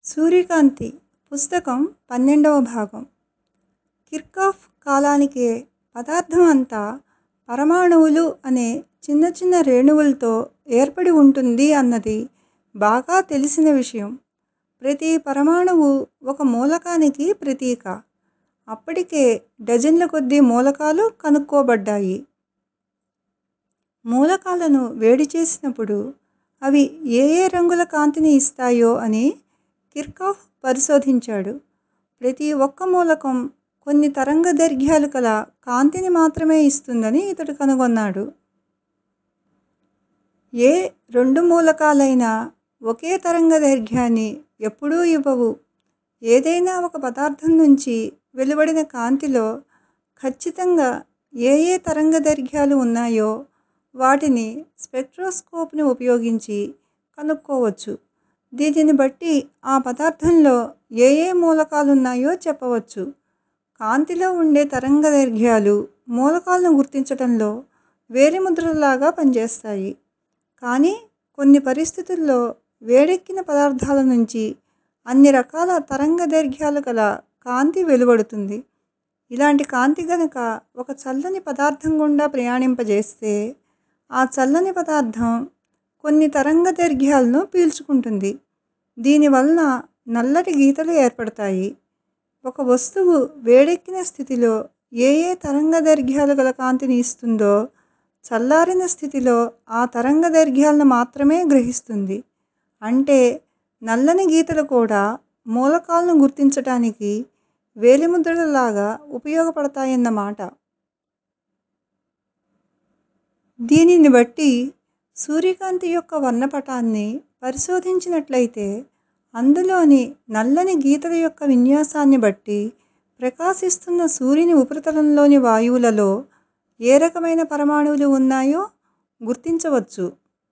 సూర్యకాంతి పుస్తకం పన్నెండవ భాగం కిర్చాఫ్ కాలానికే పదార్థం అంతా పరమాణువులు అనే చిన్న చిన్న రేణువులతో ఏర్పడి ఉంటుంది అన్నది బాగా తెలిసిన విషయం. ప్రతి పరమాణువు ఒక మూలకానికి ప్రతీక. అప్పటికే డజన్ల కొద్దీ మూలకాలు కనుక్కోబడ్డాయి. మూలకాలను వేడి చేసినప్పుడు అవి ఏ ఏ రంగుల కాంతిని ఇస్తాయో అని కిర్చాఫ్ పరిశోధించాడు. ప్రతి ఒక్క మూలకం కొన్ని తరంగదైర్ఘ్యాలు కల కాంతిని మాత్రమే ఇస్తుందని ఇతడు కనుగొన్నాడు. ఏ రెండు మూలకాలైనా ఒకే తరంగదైర్ఘ్యాన్ని ఎప్పుడూ ఇవ్వవు. ఏదైనా ఒక పదార్థం నుంచి వెలువడిన కాంతిలో ఖచ్చితంగా ఏ ఏ తరంగదైర్ఘ్యాలు ఉన్నాయో వాటిని స్పెక్ట్రోస్కోప్ ని ఉపయోగించి కనుక్కోవచ్చు. దీనిని బట్టి ఆ పదార్థంలో ఏ ఏ మూలకాలున్నాయో చెప్పవచ్చు. కాంతిలో ఉండే తరంగదైర్ఘ్యాలు మూలకాలను గుర్తించటంలో వేలిముద్రలలాగా పనిచేస్తాయి. కానీ కొన్ని పరిస్థితుల్లో వేడెక్కిన పదార్థాల నుంచి అన్ని రకాల తరంగదైర్ఘ్యాలు కల కాంతి వెలువడుతుంది. ఇలాంటి కాంతి గనక ఒక చల్లని పదార్థం గుండా ప్రయాణింపజేస్తే ఆ చల్లని పదార్థం కొన్ని తరంగదైర్ఘ్యాలను పీల్చుకుంటుంది. దీని వలన నల్లటి గీతలు ఏర్పడతాయి. ఒక వస్తువు వేడెక్కిన స్థితిలో ఏ ఏ తరంగదైర్ఘ్యాలు గల కాంతిని ఇస్తుందో చల్లారిన స్థితిలో ఆ తరంగదైర్ఘ్యాలను మాత్రమే గ్రహిస్తుంది. అంటే నల్లని గీతలు కూడా మూలకాలను గుర్తించటానికి వేలిముద్రలలాగా ఉపయోగపడతాయన్నమాట. దీనిని బట్టి సూర్యకాంతి యొక్క వర్ణపటాన్ని పరిశోధించినట్లయితే అందులోని నల్లని గీతల యొక్క విన్యాసాన్ని బట్టి ప్రకాశిస్తున్న సూర్యుని ఉపరితలంలోని వాయువులలో ఏ రకమైన పరమాణువులు ఉన్నాయో గుర్తించవచ్చు.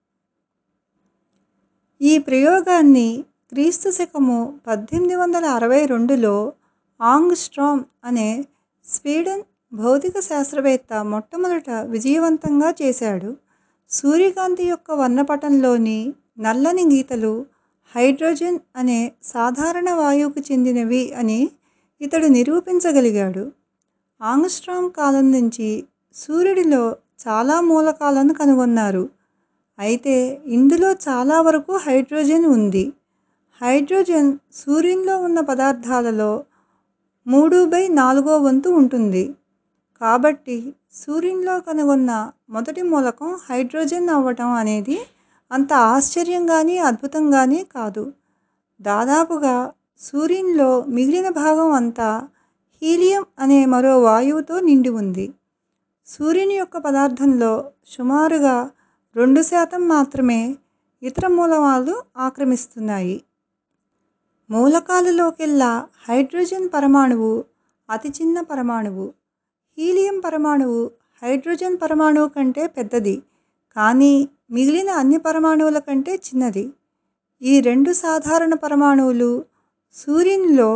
ఈ ప్రయోగాన్ని క్రీస్తు శకము పద్దెనిమిది వందల అరవై రెండులో ఆంగ్ స్ట్రామ్ అనే స్వీడన్ భౌతిక శాస్త్రవేత్త మొట్టమొదట విజయవంతంగా చేశాడు. సూర్యకాంతి యొక్క వర్ణపటంలోని నల్లని గీతలు హైడ్రోజన్ అనే సాధారణ వాయువుకు చెందినవి అని ఇతడు నిరూపించగలిగాడు. ఆంగ్ స్ట్రామ్ కాలం నుంచి సూర్యుడిలో చాలా మూలకాలను కనుగొన్నారు. అయితే ఇందులో చాలా వరకు హైడ్రోజన్ ఉంది. హైడ్రోజన్ సూర్యునిలో ఉన్న పదార్థాలలో మూడు బై నాలుగో వంతు ఉంటుంది. కాబట్టి సూర్యునిలో కనుగొన్న మొదటి మూలకం హైడ్రోజన్ అవ్వటం అనేది అంత ఆశ్చర్యం గానీ అద్భుతం గానీ కాదు. దాదాపుగా సూర్యునిలో మిగిలిన భాగం అంతా హీలియం అనే మరో వాయువుతో నిండి ఉంది. సూర్యుని యొక్క పదార్థంలో సుమారుగా రెండు శాతం మాత్రమే ఇతర మూలకాలు ఆక్రమిస్తున్నాయి. మూలకాలలోకెల్లా హైడ్రోజన్ పరమాణువు అతి చిన్న పరమాణువు. హీలియం పరమాణువు హైడ్రోజన్ పరమాణువు కంటే పెద్దది కానీ మిగిలిన అన్ని పరమాణువుల కంటే చిన్నది. ఈ రెండు సాధారణ పరమాణువులు సూర్యునిలో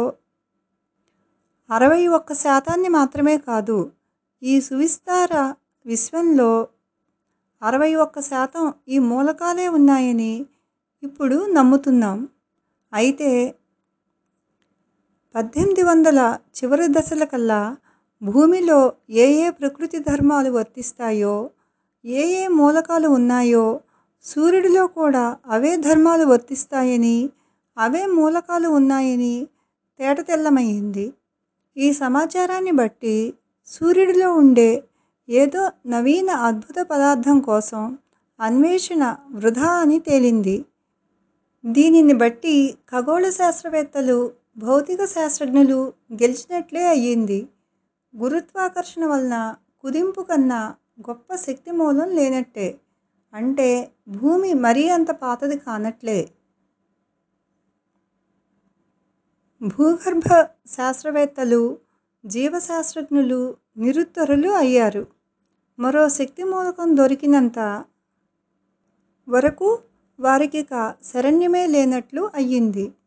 అరవై ఒక్క శాతాన్ని మాత్రమే కాదు ఈ సువిస్తార విశ్వంలో అరవై ఒక్క శాతం ఈ మూలకాలే ఉన్నాయని ఇప్పుడు నమ్ముతున్నాం. అయితే పద్దెనిమిది వందల చివరి దశలకల్లా భూమిలో ఏ ఏ ప్రకృతి ధర్మాలు వర్తిస్తాయో ఏ ఏ మూలకాలు ఉన్నాయో సూర్యుడిలో కూడా అవే ధర్మాలు వర్తిస్తాయని అవే మూలకాలు ఉన్నాయని తేటతెల్లమయింది. ఈ సమాచారాన్ని బట్టి సూర్యుడిలో ఉండే ఏదో నవీన అద్భుత పదార్థం కోసం అన్వేషణ వృథా అని తేలింది. దీనిని బట్టి ఖగోళ శాస్త్రవేత్తలు భౌతిక శాస్త్రజ్ఞులు గెలిచినట్లే అయ్యింది. గురుత్వాకర్షణ వలన కుదింపు కన్నా గొప్ప శక్తి మూలం లేనట్టే. అంటే భూమి మరీ అంత పాతది కానట్లే. భూగర్భ శాస్త్రవేత్తలు జీవశాస్త్రజ్ఞులు నిరుత్తరులు అయ్యారు. మరో శక్తి మూలకం దొరికినంత వరకు వారికిక శరణ్యమే లేనట్లు అయ్యింది.